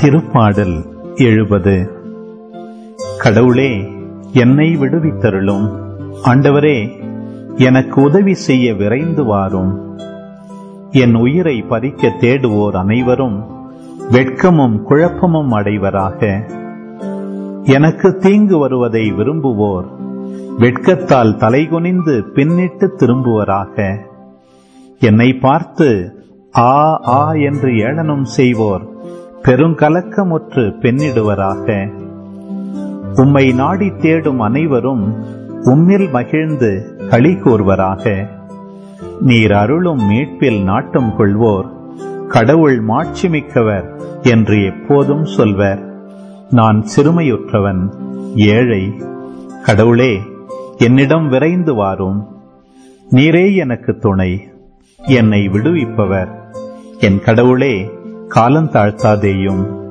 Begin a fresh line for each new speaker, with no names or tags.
திருப்பாடல் எழுபது கடவுளே என்னை விடுவித்தருளும் ஆண்டவரே எனக்கு உதவி செய்ய விரைந்து வாரும் என் உயிரை பறிக்க தேடுவோர் அனைவரும் வெட்கமும் குழப்பமும் அடைவராக எனக்கு தீங்கு வருவதை விரும்புவோர் வெட்கத்தால் தலைகுனிந்து பின்னிட்டு திரும்புவராக என்னை பார்த்து ஆ ஆ என்று ஏளனம் செய்வோர் பெருங்கலக்கமுற்று பெண்ணிடுவராக உம்மை நாடி தேடும் அனைவரும் உம்மில் மகிழ்ந்து களி கூர்வராக நீர் அருளும் மீட்பில் நாட்டம் கொள்வோர் கடவுள் மாட்சிமிக்கவர் என்று எப்போதும் சொல்வர் நான் சிறுமையுற்றவன் ஏழை கடவுளே என்னிடம் விரைந்து வாரும் நீரே எனக்கு துணை என்னை விடுவிப்பவர் என் கடவுளே காலந்தாழ்த்தாதேயும்